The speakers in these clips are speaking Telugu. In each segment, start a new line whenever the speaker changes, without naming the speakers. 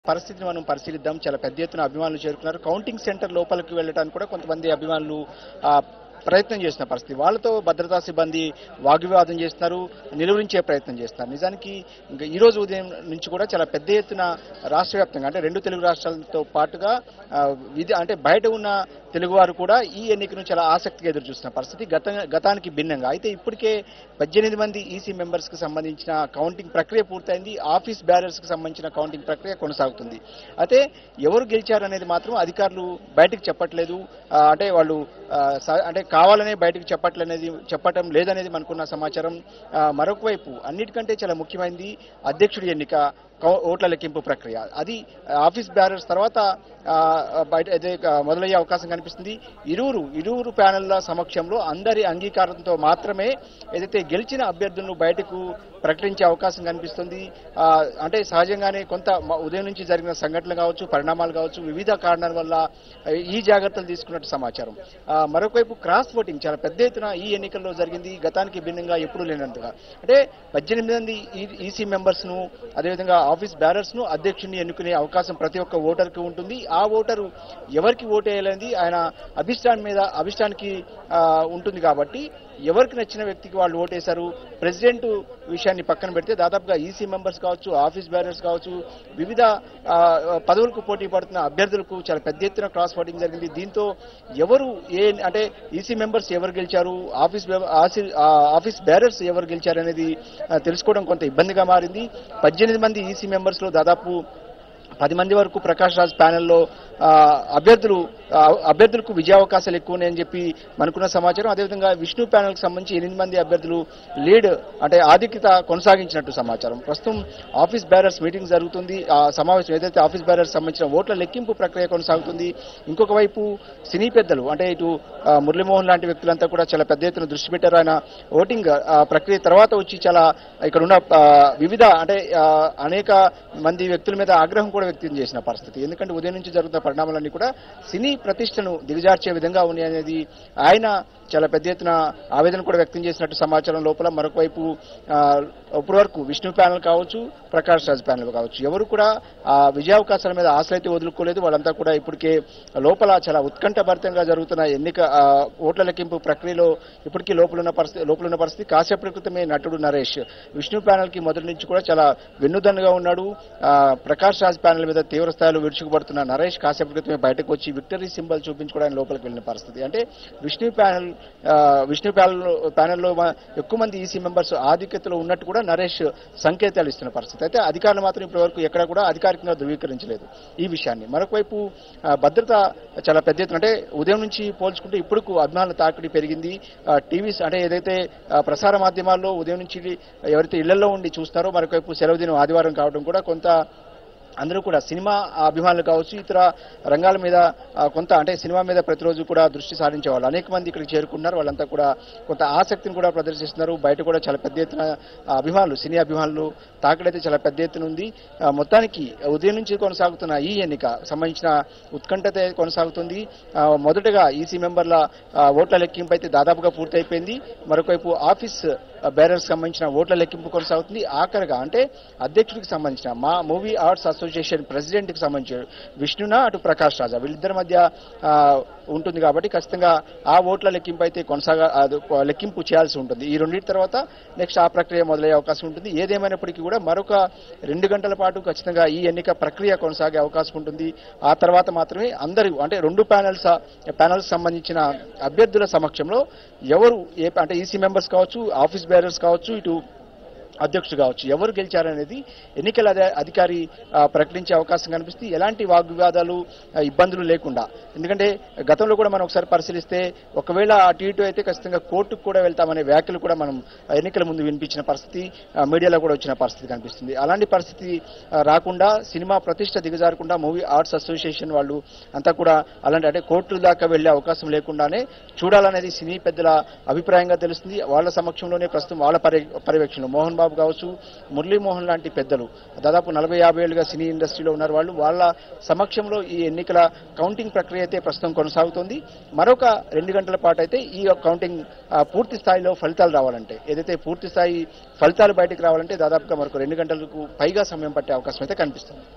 పరిస్థితిని మనం పరిశీలిద్దాం చాలా పెద్ద ఎత్తున అభిమానులు చేరుకున్నారు కౌంటింగ్ సెంటర్ లోపలికి వెళ్ళడానికి కూడా కొంతమంది అభిమానులు ఆ, ప్రయత్నం చేసిన పరిస్థితి వాళ్ళతో భద్రతా సిబ్బంది వాగ్వివాదం చేస్తున్నారు నిలువరించే ప్రయత్నం చేస్తున్నారు నిజానికి ఇంకా ఈ రోజు ఉదయం నుంచి కూడా చాలా పెద్ద ఎత్తున రాష్ట్ర వ్యాప్తంగా అంటే రెండు తెలుగు రాష్ట్రాలతో పాటుగా ఆ, విధి అంటే బయట ఉన్న తెలుగువారు కూడా ఈ ఎన్నికను చాలా ఆసక్తిగా ఎదురు చూస్తున్న పరిస్థితి గత గతానికి భిన్నంగా అయితే ఇప్పటికే పద్దెనిమిది మంది ఈసీ మెంబర్స్ కి సంబంధించిన కౌంటింగ్ ప్రక్రియ పూర్తయింది ఆఫీస్ బ్యారర్స్ కి సంబంధించిన కౌంటింగ్ ప్రక్రియ కొనసాగుతుంది అయితే ఎవరు గెలిచారు అనేది మాత్రం అధికారులు బయటకు చెప్పట్లేదు ఆ, అంటే వాళ్ళు ఆ, స- అంటే కావాలనే బయటకు చెప్పట్లనేది చెప్పటం లేదనేది మనకున్న సమాచారం ఆ, మరొక వైపు అన్నిటికంటే చాలా ముఖ్యమైనది అధ్యక్షుడి ఎన్నిక కౌ- ఓట్ల లెక్కింపు ప్రక్రియ అది ఆ, ఆఫీస్ బ్యారర్స్ తర్వాత ఆ, బయట అదే ఆ, మొదలయ్యే అవకాశం కనిపిస్తుంది ఇరువురు ఇరువురు ప్యానెళ్ల సమక్షంలో అందరి అంగీకారంతో మాత్రమే ఏదైతే గెలిచిన అభ్యర్థులను బయటకు ప్రకటించే అవకాశం కనిపిస్తుంది ఆ, అంటే సహజంగానే కొంత మ- ఉదయం నుంచి జరిగిన సంఘటనలు కావచ్చు పరిణామాలు కావచ్చు వివిధ కారణాల వల్ల ఆ, ఈ జాగ్రత్తలు తీసుకున్నట్టు సమాచారం ఆ, మరొకవైపు క్రాస్ ఓటింగ్ చాలా పెద్ద ఎత్తున ఈ ఎన్నికల్లో జరిగింది గతానికి భిన్నంగా ఎప్పుడూ లేనంతగా అంటే పద్దెనిమిది మంది ఈసీ మెంబర్స్ ను అదేవిధంగా ఆఫీస్ బ్యారర్స్ ను అధ్యక్షుడిని ఎన్నుకునే అవకాశం ప్రతి ఒక్క ఓటర్కి ఉంటుంది ఆ ఓటరు ఎవరికి ఓటు వేయాలనేది ఆయన అభిష్టాన్ మీద అభిష్టానికి ఆ, ఉంటుంది కాబట్టి ఎవరికి నచ్చిన వ్యక్తికి వాళ్ళు ఓటేశారు ప్రెసిడెంట్ విషయాన్ని పక్కన పెడితే దాదాపుగా ఈసీ మెంబర్స్ కావచ్చు ఆఫీస్ బ్యారర్స్ కావచ్చు వివిధ ఆ, పదవులకు పోటీ పడుతున్న అభ్యర్థులకు చాలా పెద్ద ఎత్తున క్రాస్ ఓటింగ్ జరిగింది దీంతో ఎవరు ఏ అంటే ఈసీ మెంబర్స్ ఎవరు గెలిచారు ఆఫీస్ బే- ఆసి- ఆ, ఆఫీస్ బ్యారర్స్ ఎవరు గెలిచారు అనేది ఆ, తెలుసుకోవడం కొంత ఇబ్బందిగా మారింది పద్దెనిమిది మంది ఈసీ మెంబర్స్ లో దాదాపు పది మంది వరకు ప్రకాష్ రాజ్ ప్యానెల్లో ఆ, అభ్యర్థులు ఆ, అభ్యర్థులకు విజయావకాశాలు ఎక్కువ ఉన్నాయని చెప్పి మనకున్న సమాచారం అదేవిధంగా విష్ణు ప్యానెల్ కి సంబంధించి ఎనిమిది మంది అభ్యర్థులు లీడ్ అంటే ఆధిక్యత కొనసాగించినట్టు సమాచారం ప్రస్తుతం ఆఫీస్ బ్యారర్స్ మీటింగ్ జరుగుతుంది ఆ సమావేశం ఏదైతే ఆఫీస్ బ్యారర్స్ సంబంధించిన ఓట్ల లెక్కింపు ప్రక్రియ కొనసాగుతుంది ఇంకొక వైపు సినీ పెద్దలు అంటే ఇటు ఆ, మురళీమోహన్ లాంటి వ్యక్తులంతా కూడా చాలా పెద్ద ఎత్తున దృష్టి పెట్టారు ఆయన ఓటింగ్ ఆ, ప్రక్రియ తర్వాత వచ్చి చాలా ఇక్కడ ఉన్న ఆ, వివిధ అంటే ఆ, అనేక మంది వ్యక్తుల మీద ఆగ్రహం కూడా వ్యక్తం చేసిన పరిస్థితి ఎందుకంటే ఉదయం నుంచి జరుగుతున్న పరిణామాలన్నీ కూడా సినీ ప్రతిష్టను దిగజార్చే విధంగా ఉన్నాయి అనేది ఆయన చాలా పెద్ద ఎత్తున ఆవేదన కూడా వ్యక్తం చేసినట్టు సమాచారం లోపల మరొక వైపు ఆ, ఇప్పటి వరకు విష్ణు ప్యానల్ కావచ్చు ప్రకాష్ రాజ్ ప్యానల్ కావచ్చు ఎవరు కూడా ఆ విజయావకాశాల మీద ఆశలైతే వదులుకోలేదు వాళ్ళంతా కూడా ఇప్పటికే లోపల చాలా ఉత్కంఠభరితంగా జరుగుతున్న ఎన్నిక ఆ, ఓట్ల లెక్కింపు ప్రక్రియలో ఇప్పటికీ లోపలున్న పరిస్థితి లోపలున్న పరిస్థితి కాసేపటి క్రితమే నటుడు నరేష్ విష్ణు ప్యానల్ కి మొదటి నుంచి కూడా చాలా వెన్నుదన్నుగా ఉన్నాడు ఆ, ప్రకాష్ రాజ్ ప్యానల్ మీద తీవ్ర స్థాయిలో విరుచుకుపడుతున్న నరేష్ కాసేపటి క్రితమే బయటకు వచ్చి విక్టరీ సింబల్ చూపించుకోవడానికి లోపలికి వెళ్ళిన పరిస్థితి అంటే విష్ణు ప్యానల్ ఆ, విష్ణు ప్యానల్ ప్యానెల్లో మ- ఎక్కువ మంది ఈసీ మెంబర్స్ ఆధిక్యతలో ఉన్నట్టు కూడా నరేష్ సంకేతాలు ఇస్తున్న పరిస్థితి అయితే అధికారులు మాత్రం ఇప్పటి వరకు ఎక్కడ కూడా అధికారికంగా ధృవీకరించలేదు ఈ విషయాన్ని మరొక వైపు ఆ, భద్రత చాలా పెద్ద ఎత్తున అంటే ఉదయం నుంచి పోల్చుకుంటే ఇప్పుడు అభిమానుల తాకిడి పెరిగింది టీవీస్ అంటే ఏదైతే ఆ, ప్రసార మాధ్యమాల్లో ఉదయం నుంచి ఎవరైతే ఇళ్లలో ఉండి చూస్తారో మరొక వైపు సెలవు దినం ఆదివారం కావడం కూడా కొంత అందరూ కూడా సినిమా అభిమానులు కావచ్చు ఇతర రంగాల మీద ఆ, కొంత అంటే సినిమా మీద ప్రతిరోజు కూడా దృష్టి సారించే వాళ్ళు అనేక మంది ఇక్కడికి చేరుకున్నారు వాళ్ళంతా కూడా కొంత ఆసక్తిని కూడా ప్రదర్శిస్తున్నారు బయట కూడా చాలా పెద్ద ఎత్తున ఆ, అభిమానులు సినీ అభిమానులు తాకిడైతే చాలా పెద్ద ఎత్తున ఉంది ఆ, మొత్తానికి ఉదయం నుంచి కొనసాగుతున్న ఈ ఎన్నిక సంబంధించిన ఉత్కంఠత కొనసాగుతుంది ఆ, మొదటగా ఈసీ మెంబర్ల ఆ, ఓట్ల లెక్కింపు అయితే దాదాపుగా పూర్తయిపోయింది మరొకవైపు ఆఫీస్ బేరర్స్ సంబంధించిన ఓట్ల లెక్కింపు కొనసాగుతుంది ఆఖరిగా అంటే అధ్యక్షుడికి సంబంధించిన మా మూవీ ఆర్ట్స్ అసోసియేషన్ ప్రెసిడెంట్ కి సంబంధించిన విష్ణునా అటు ప్రకాష్ రాజా వీళ్ళిద్దరి మధ్య ఆ, ఉంటుంది కాబట్టి ఖచ్చితంగా ఆ ఓట్ల లెక్కింపు అయితే కొనసాగా అది లెక్కింపు చేయాల్సి ఉంటుంది ఈ రెండింటి తర్వాత నెక్స్ట్ ఆ ప్రక్రియ మొదలయ్యే అవకాశం ఉంటుంది ఏదేమైనప్పటికీ కూడా మరొక రెండు గంటల పాటు ఖచ్చితంగా ఈ ఎన్నిక ప్రక్రియ కొనసాగే అవకాశం ఉంటుంది ఆ తర్వాత మాత్రమే అందరూ అంటే రెండు ప్యానల్స్ ప్యానల్స్ సంబంధించిన అభ్యర్థుల సమక్షంలో ఎవరు ఏ అంటే ఈసీ మెంబర్స్ కావచ్చు ఆఫీస్ బేరర్స్ కావచ్చు ఇటు అధ్యక్షుడు కావచ్చు ఎవరు గెలిచారనేది ఎన్నికల అధి- అధికారి ఆ, ప్రకటించే అవకాశం కనిపిస్తుంది ఎలాంటి వాగ్వివాదాలు ఆ, ఇబ్బందులు లేకుండా ఎందుకంటే గతంలో కూడా మనం ఒకసారి పరిశీలిస్తే ఒకవేళ అటు ఇటు అయితే ఖచ్చితంగా కోర్టుకు కూడా వెళ్తామనే వ్యాఖ్యలు కూడా మనం ఆ, ఎన్నికల ముందు వినిపించిన పరిస్థితి ఆ, మీడియాలో కూడా వచ్చిన పరిస్థితి కనిపిస్తుంది అలాంటి పరిస్థితి ఆ, రాకుండా సినిమా ప్రతిష్ట దిగజారకుండా మూవీ ఆర్ట్స్ అసోసియేషన్ వాళ్ళు అంతా కూడా అలాంటి అంటే కోర్టుల దాకా వెళ్లే అవకాశం లేకుండానే చూడాలనేది సినీ పెద్దల అభిప్రాయంగా తెలుస్తుంది వాళ్ళ సమక్షంలోనే ప్రస్తుతం వాళ్ళ పర్య పర్యవేక్షణలో మోహన్ బాబు కావచ్చు మురళీమోహన్ లాంటి పెద్దలు దాదాపు నలభై యాభై ఏళ్ళుగా సినీ ఇండస్ట్రీలో ఉన్నారు వాళ్ళు వాళ్ళ సమక్షంలో ఈ ఎన్నికల కౌంటింగ్ ప్రక్రియ అయితే ప్రస్తుతం కొనసాగుతోంది మరొక రెండు గంటల పాటు అయితే ఈ కౌంటింగ్ ఆ, పూర్తి స్థాయిలో ఫలితాలు రావాలంటే ఏదైతే పూర్తి స్థాయి ఫలితాలు బయటకు రావాలంటే దాదాపుగా మరొక రెండు గంటలకు పైగా సమయం పట్టే అవకాశం అయితే కనిపిస్తుంది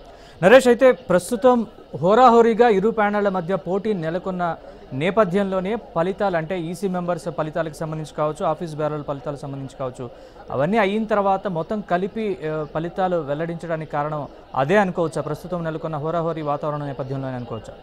నరేష్ అయితే ప్రస్తుతం హోరాహోరీగా ఇరు ప్యానళ్ల మధ్య పోటీ నెలకొన్న నేపథ్యంలోనే ఫలితాలు అంటే ఈసీ మెంబర్స్ ఫలితాలకు సంబంధించి కావచ్చు ఆఫీస్ బ్యారల్ ఫలితాలకు సంబంధించి కావచ్చు అవన్నీ అయిన తర్వాత మొత్తం కలిపి ఆ, ఫలితాలు వెల్లడించడానికి కారణం అదే అనుకోవచ్చా ప్రస్తుతం నెలకొన్న హోరాహోరీ వాతావరణం నేపథ్యంలోనే అనుకోవచ్చా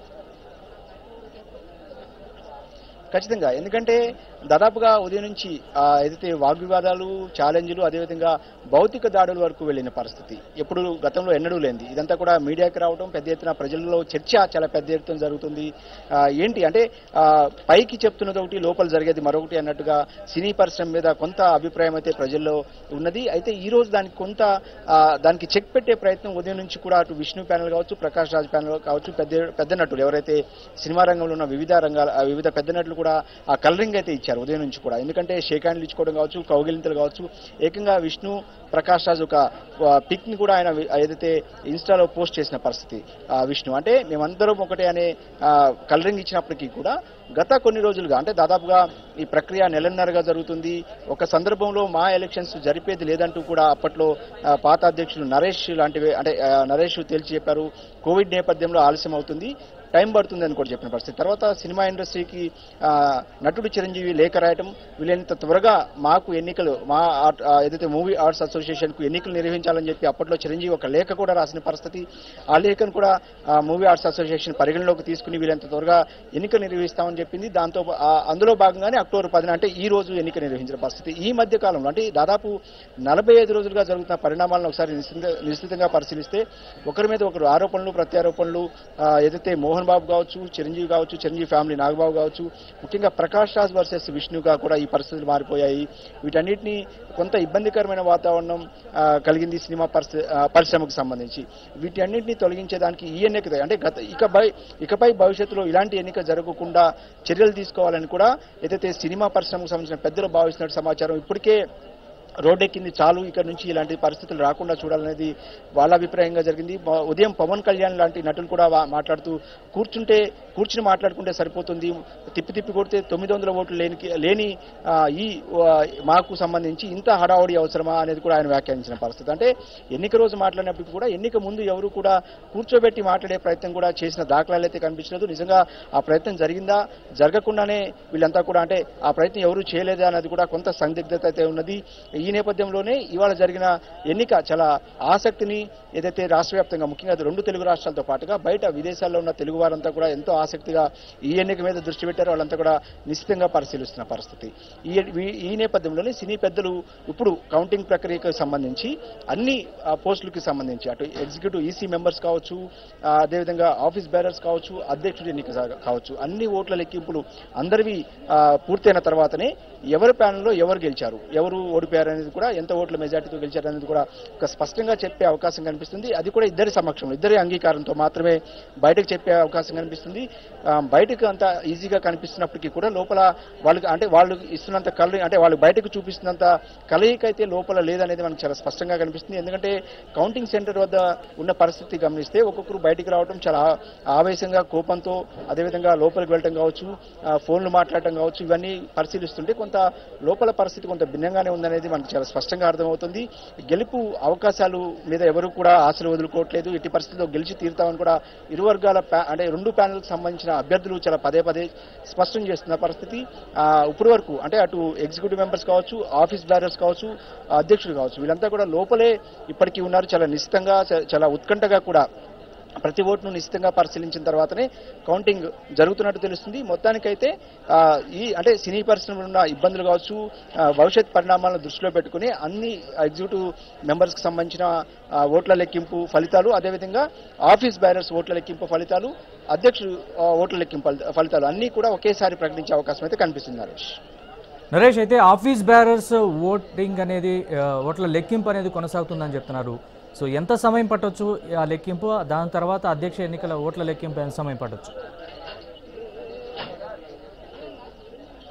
ఖచ్చితంగా ఎందుకంటే దాదాపుగా ఉదయం నుంచి ఆ, ఏదైతే వాగ్వివాదాలు ఛాలెంజ్లు అదేవిధంగా భౌతిక దాడుల వరకు వెళ్ళిన పరిస్థితి ఎప్పుడు గతంలో ఎన్నడూ లేనిది ఇదంతా కూడా మీడియాకి రావడం పెద్ద ఎత్తున ప్రజల్లో చర్చ చాలా పెద్ద ఎత్తున జరుగుతుంది ఆ, ఏంటి అంటే ఆ, పైకి చెప్తున్నది ఒకటి లోపల జరిగేది మరొకటి అన్నట్టుగా సినీ పరిశ్రమ మీద కొంత అభిప్రాయం అయితే ప్రజల్లో ఉన్నది అయితే ఈ రోజు దానికి కొంత ఆ, దానికి చెక్ పెట్టే ప్రయత్నం ఉదయం నుంచి కూడా అటు విష్ణు ప్యానల్ కావచ్చు ప్రకాష్ రాజ్ ప్యానల్ కావచ్చు పెద్ద పెద్ద నటులు ఎవరైతే సినిమా రంగంలో ఉన్న వివిధ రంగాల ఆ వివిధ పెద్ద నటులు కూడా ఆ కలరింగ్ అయితే ఇచ్చారు ఉదయం నుంచి కూడా ఎందుకంటే షేక్ హ్యాండ్లు ఇచ్చుకోవడం కావచ్చు కౌగిలింతలు కావచ్చు ఏకంగా విష్ణు ప్రకాష్ రాజ్ ఒక పిక్ ని కూడా ఆయన వి- ఏదైతే ఇన్స్టాలో పోస్ట్ చేసిన పరిస్థితి ఆ, విష్ణు అంటే మేమందరం ఒకటే అనే కలరింగ్ ఇచ్చినప్పటికీ కూడా గత కొన్ని రోజులుగా అంటే దాదాపుగా ఈ ప్రక్రియ నెలన్నరగా జరుగుతుంది ఒక సందర్భంలో మా ఎలక్షన్స్ జరిపేది లేదంటూ కూడా అప్పట్లో ఆ, పాత అధ్యక్షులు నరేష్ లాంటివి అంటే ఆ, నరేష్ తేల్చి చెప్పారు కోవిడ్ నేపథ్యంలో ఆలస్యం అవుతుంది టైం పడుతుంది అని కూడా చెప్పిన పరిస్థితి తర్వాత సినిమా ఇండస్ట్రీకి ఆ, నటుడు చిరంజీవి లేఖ రాయటం వీలైనంత త్వరగా మాకు ఎన్నికలు మా ఆర్ట్- ఆ, ఏదైతే మూవీ ఆర్ట్స్ అసోసియేషన్ కు ఎన్నికలు నిర్వహించాలని చెప్పి అప్పట్లో చిరంజీవి ఒక లేఖ కూడా రాసిన పరిస్థితి ఆ లేఖను కూడా ఆ, మూవీ ఆర్ట్స్ అసోసియేషన్ పరిగణలోకి తీసుకుని వీలైనంత త్వరగా ఎన్నికలు నిర్వహిస్తామని చెప్పింది దాంతో ఆ, అందులో భాగంగానే అక్టోబర్ పదిన అంటే ఈ రోజు ఎన్నిక నిర్వహించిన పరిస్థితి ఈ మధ్య కాలంలో అంటే దాదాపు నలభై ఐదు రోజులుగా జరుగుతున్న పరిణామాలను ఒకసారి నిశ్చిత- నిశ్చితంగా పరిశీలిస్తే ఒకరి మీద ఒకరు ఆరోపణలు ప్రత్యారోపణలు ఆ, ఏదైతే మోహన్ బాబు కావచ్చు చిరంజీవి కావచ్చు చిరంజీవి ఫ్యామిలీ నాగబాబు కావచ్చు ముఖ్యంగా ప్రకాష్ రాజ్ వర్సెస్ విష్ణుగా కూడా ఈ పరిస్థితులు మారిపోయాయి వీటన్నిటిని కొంత ఇబ్బందికరమైన వాతావరణం ఆ, కలిగింది సినిమా పరిస్థి- ఆ, పరిశ్రమకు సంబంధించి వీటన్నిటిని తొలగించేదానికి ఈ ఎన్నిక అంటే గత ఇకపై ఇకపై భవిష్యత్తులో ఇలాంటి ఎన్నిక జరగకుండా చర్యలు తీసుకోవాలని కూడా ఏదైతే సినిమా పరిశ్రమకు సంబంధించిన పెద్దలు భావిస్తున్నట్టు సమాచారం ఇప్పటికే రోడ్డెక్కింది చాలు ఇక్కడ నుంచి ఇలాంటి పరిస్థితులు రాకుండా చూడాలనేది వాళ్ళ అభిప్రాయంగా జరిగింది మ- ఉదయం పవన్ కళ్యాణ్ లాంటి నటులు కూడా వా- మాట్లాడుతూ కూర్చుంటే కూర్చుని మాట్లాడుకుంటే సరిపోతుంది తిప్పి తిప్పి కొడితే తొమ్మిది వందల ఓట్లు లేని లేని ఆ, ఈ ఆ, మాకు సంబంధించి ఇంత హడావుడి అవసరమా అనేది కూడా ఆయన వ్యాఖ్యానించిన పరిస్థితి అంటే ఎన్నిక రోజు మాట్లాడినప్పటికీ కూడా ఎన్నిక ముందు ఎవరు కూడా కూర్చోబెట్టి మాట్లాడే ప్రయత్నం కూడా చేసిన దాఖలాలు అయితే కనిపించలేదు నిజంగా ఆ ప్రయత్నం జరిగిందా జరగకుండానే వీళ్ళంతా కూడా అంటే ఆ ప్రయత్నం ఎవరు చేయలేదా అనేది కూడా కొంత సందిగ్ధత అయితే ఉన్నది ఈ నేపథ్యంలోనే ఇవాళ జరిగిన ఎన్నిక చాలా ఆసక్తిని ఏదైతే రాష్ట్ర వ్యాప్తంగా ముఖ్యంగా రెండు తెలుగు రాష్ట్రాలతో పాటుగా బయట విదేశాల్లో ఉన్న తెలుగు వారంతా కూడా ఎంతో ఆసక్తిగా ఈ ఎన్నిక మీద దృష్టి పెట్టారు వాళ్ళంతా కూడా నిశ్చితంగా పరిశీలిస్తున్న పరిస్థితి ఈ ఈ- ఈ నేపథ్యంలోనే సినీ పెద్దలు ఇప్పుడు కౌంటింగ్ ప్రక్రియకు సంబంధించి అన్ని ఆ, పోస్టులకి సంబంధించి అటు ఎగ్జిక్యూటివ్ ఈసీ మెంబర్స్ కావచ్చు ఆ, అదేవిధంగా ఆఫీస్ బేరర్స్ కావచ్చు అధ్యక్షుడి ఎన్నిక సా- కావచ్చు అన్ని ఓట్ల లెక్కింపులు అందరివి ఆ, పూర్తయిన తర్వాతనే ఎవరి ప్యానల్లో ఎవరు గెలిచారు ఎవరు ఓడిపోయారు అనేది కూడా ఎంత ఓట్ల మెజార్టీతో గెలిచారు అనేది కూడా ఒక స్పష్టంగా చెప్పే అవకాశం కనిపిస్తుంది అది కూడా ఇద్దరి సమక్షంలో ఇద్దరి అంగీకారంతో మాత్రమే బయటకు చెప్పే అవకాశం కనిపిస్తుంది ఆ, బయటకు అంత ఈజీగా కనిపిస్తున్నప్పటికీ కూడా లోపల వాళ్ళకి అంటే వాళ్ళు ఇస్తున్నంత కలయి అంటే వాళ్ళు బయటకు చూపిస్తున్నంత కలయిక అయితే లోపల లేదనేది మనకు చాలా స్పష్టంగా కనిపిస్తుంది ఎందుకంటే కౌంటింగ్ సెంటర్ వద్ద ఉన్న పరిస్థితి గమనిస్తే ఒక్కొక్కరు బయటికి రావడం చాలా ఆవేశంగా కోపంతో అదేవిధంగా లోపలికి వెళ్ళటం కావచ్చు ఆ, ఫోన్లు మాట్లాడటం కావచ్చు ఇవన్నీ పరిశీలిస్తుంటే కొంత లోపల పరిస్థితి కొంత భిన్నంగానే ఉందనేది మనకు చాలా స్పష్టంగా అర్థమవుతుంది గెలుపు అవకాశాలు మీద ఎవరు కూడా ఆశలు వదులుకోవట్లేదు ఎట్టి పరిస్థితుల్లో గెలిచి తీరుతామని కూడా ఇరు వర్గాల ప్యా- అంటే రెండు ప్యానెల్కి సంబంధించిన అభ్యర్థులు చాలా పదే పదే స్పష్టం చేస్తున్న పరిస్థితి ఆ, ఇప్పటి వరకు అంటే అటు ఎగ్జిక్యూటివ్ మెంబర్స్ కావచ్చు ఆఫీస్ బ్యారర్స్ కావచ్చు అధ్యక్షులు కావచ్చు వీళ్ళంతా కూడా లోపలే ఇప్పటికీ ఉన్నారు చాలా నిశ్చితంగా చ- చాలా ఉత్కంఠగా కూడా ప్రతి ఓటును నిశ్చితంగా పరిశీలించిన తర్వాతనే కౌంటింగ్ జరుగుతున్నట్టు తెలుస్తుంది మొత్తానికైతే ఆ, ఈ అంటే సినీ పరిశ్రమలో ఉన్న ఇబ్బందులు కావచ్చు ఆ, భవిష్యత్ పరిణామాలను దృష్టిలో పెట్టుకుని అన్ని ఎగ్జిక్యూటివ్ మెంబర్స్ కి సంబంధించిన ఆ, ఓట్ల లెక్కింపు ఫలితాలు అదేవిధంగా ఆఫీస్ బ్యారర్స్ ఓట్ల లెక్కింపు ఫలితాలు అధ్యక్షుడు ఆ, ఓట్ల లెక్కింపు ఫలిత- ఫలితాలు అన్ని కూడా ఒకేసారి ప్రకటించే అవకాశం అయితే కనిపిస్తుంది నరేష్
నరేష్ అయితే ఆఫీస్ బ్యారర్స్ ఓటింగ్ అనేది ఆ, ఓట్ల లెక్కింపు అనేది కొనసాగుతుందని చెప్తున్నారు సో ఎంత సమయం పట్టొచ్చు ఆ లెక్కింపు దాని తర్వాత అధ్యక్ష ఎన్నికల ఓట్ల లెక్కింపు ఎంత సమయం పట్టొచ్చు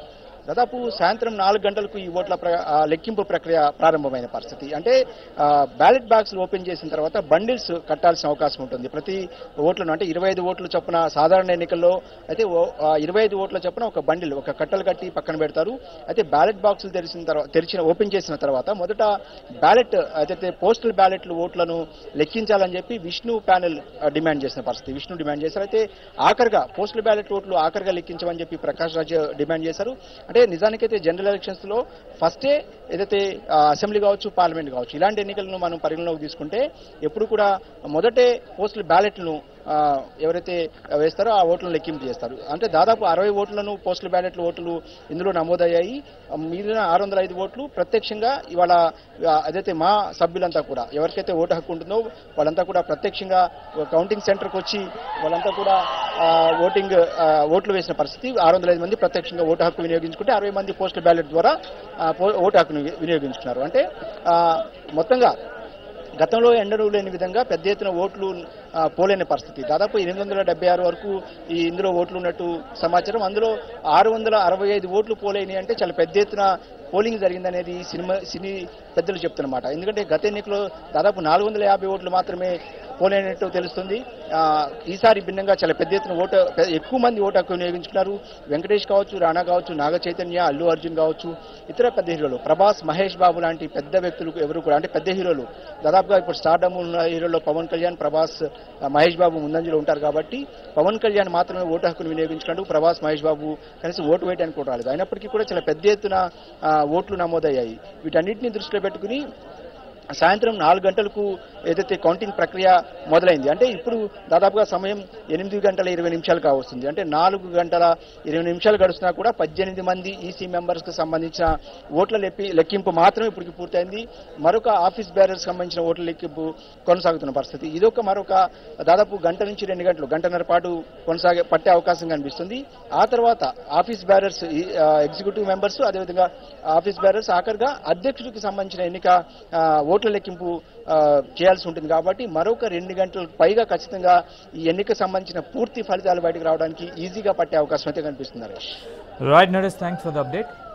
దాదాపు సాయంత్రం నాలుగు గంటలకు ఈ ఓట్ల ప్ర- ఆ, లెక్కింపు ప్రక్రియ ప్రారంభమైన పరిస్థితి అంటే బ్యాలెట్ బాక్స్ ఓపెన్ చేసిన తర్వాత బండిల్స్ కట్టాల్సిన అవకాశం ఉంటుంది ప్రతి ఓట్లను అంటే ఇరవై ఐదు ఓట్లు చొప్పున సాధారణ ఎన్నికల్లో అయితే ఇరవై ఐదు ఓట్ల చొప్పున ఒక బండిల్ ఒక కట్టలు కట్టి పక్కన పెడతారు అయితే బ్యాలెట్ బాక్సులు తెరిచిన తర్వాత తెరిచిన ఓపెన్ చేసిన తర్వాత మొదట బ్యాలెట్ అయితే పోస్టల్ బ్యాలెట్లు ఓట్లను లెక్కించాలని చెప్పి విష్ణు ప్యానెల్ ఆ, డిమాండ్ చేసిన పరిస్థితి విష్ణు డిమాండ్ చేశారు అయితే ఆఖరిగా పోస్టల్ బ్యాలెట్ ఓట్లు ఆఖరిగా లెక్కించమని చెప్పి ప్రకాష్ రాజ్ డిమాండ్ చేశారు అంటే నిజానికైతే జనరల్ ఎలక్షన్స్ లో ఫస్టే ఏదైతే ఆ, అసెంబ్లీ కావచ్చు పార్లమెంట్ కావచ్చు ఇలాంటి ఎన్నికలను మనం పరిగణలోకి తీసుకుంటే ఎప్పుడు కూడా మొదటే పోస్టల్ బ్యాలెట్లను ఆ, ఎవరైతే వేస్తారో ఆ ఓట్లను లెక్కింపు చేస్తారు అంటే దాదాపు అరవై ఓట్లను పోస్టల్ బ్యాలెట్ల ఓట్లు ఇందులో నమోదయ్యాయి ఆ, మిగిలిన ఆరు వందల ఐదు ఓట్లు ప్రత్యక్షంగా ఇవాళ ఆ, అదైతే మా సభ్యులంతా కూడా ఎవరికైతే ఓటు హక్కు ఉంటుందో వాళ్ళంతా కూడా ప్రత్యక్షంగా కౌంటింగ్ సెంటర్కి వచ్చి వాళ్ళంతా కూడా ఆ, ఓటింగ్ ఆ, ఓట్లు వేసిన పరిస్థితి ఆరు వందల ఐదు మంది ప్రత్యక్షంగా ఓటు హక్కు వినియోగించుకుంటే అరవై మంది పోస్టల్ బ్యాలెట్ ద్వారా ఆ, పో- ఓటు హక్కును వి- వినియోగించుకున్నారు అంటే ఆ, మొత్తంగా గతంలో ఎన్నడూ లేని విధంగా పెద్ద ఎత్తున ఓట్లు ఆ, పోలేని పరిస్థితి దాదాపు ఎనిమిది వందల డెబ్బై ఆరు వరకు ఈ ఇందులో ఓట్లు ఉన్నట్టు సమాచారం అందులో ఆరు వందల అరవై ఐదు ఓట్లు పోలేని అంటే చాలా పెద్ద ఎత్తున పోలింగ్ జరిగిందనేది ఈ సినిమా సినీ పెద్దలు చెప్తున్నమాట ఎందుకంటే గత ఎన్నికలో దాదాపు నాలుగు వందల యాభై ఓట్లు మాత్రమే పోలేనట్టు తెలుస్తుంది ఆ, ఈసారి భిన్నంగా చాలా పెద్ద ఎత్తున ఓటు పె- ఎక్కువ మంది ఓటు హక్కు వినియోగించుకున్నారు వెంకటేష్ కావచ్చు రాణా కావచ్చు నాగ చైతన్య అల్లు అర్జున్ కావచ్చు ఇతర పెద్ద హీరోలు ప్రభాస్ మహేష్ బాబు లాంటి పెద్ద వ్యక్తులు ఎవరు కూడా అంటే పెద్ద హీరోలు దాదాపుగా ఇప్పుడు స్టార్డమ్ ఉన్న హీరోలో పవన్ కళ్యాణ్ ప్రభాస్ ఆ, మహేష్ బాబు ముందంజలో ఉంటారు కాబట్టి పవన్ కళ్యాణ్ మాత్రమే ఓటు హక్కును వినియోగించుకున్నాడు ప్రభాస్ మహేష్ బాబు కనీసం ఓటు వేయడానికి కూడా రాలేదు అయినప్పటికీ కూడా చాలా పెద్ద ఎత్తున ఆ, ఓట్లు నమోదయ్యాయి వీటన్నిటిని దృష్టిలో పెట్టుకుని సాయంత్రం నాలుగు గంటలకు ఏదైతే కౌంటింగ్ ప్రక్రియ మొదలైంది అంటే ఇప్పుడు దాదాపుగా సమయం ఎనిమిది గంటల ఇరవై నిమిషాలు కావస్తుంది అంటే నాలుగు గంటల ఇరవై నిమిషాలు గడుస్తున్నా కూడా పద్దెనిమిది మంది ఈసీ మెంబర్స్ కు సంబంధించిన ఓట్ల లెప్పి లెక్కింపు మాత్రమే ఇప్పటికి పూర్తయింది మరొక ఆఫీస్ బ్యారర్స్ సంబంధించిన ఓట్ల లెక్కింపు కొనసాగుతున్న పరిస్థితి ఇదొక మరొక దాదాపు గంట నుంచి రెండు గంటలు గంటన్నర పాటు కొనసాగే పట్టే అవకాశం కనిపిస్తుంది ఆ తర్వాత ఆఫీస్ బ్యారర్స్ ఎగ్జిక్యూటివ్ మెంబర్స్ అదేవిధంగా ఆఫీస్ బ్యారర్స్ ఆఖరిగా అధ్యక్షుడికి సంబంధించిన ఎన్నిక ఆ, ఓట్ల లెక్కింపు ఆ, చేయాల్సి ఉంటుంది కాబట్టి మరొక రెండు గంటలకు పైగా ఖచ్చితంగా ఈ ఎన్నిక సంబంధించిన పూర్తి ఫలితాలు బయటకు రావడానికి ఈజీగా పట్టే అవకాశం అయితే కనిపిస్తుంది Naresh
right Naresh thanks for the update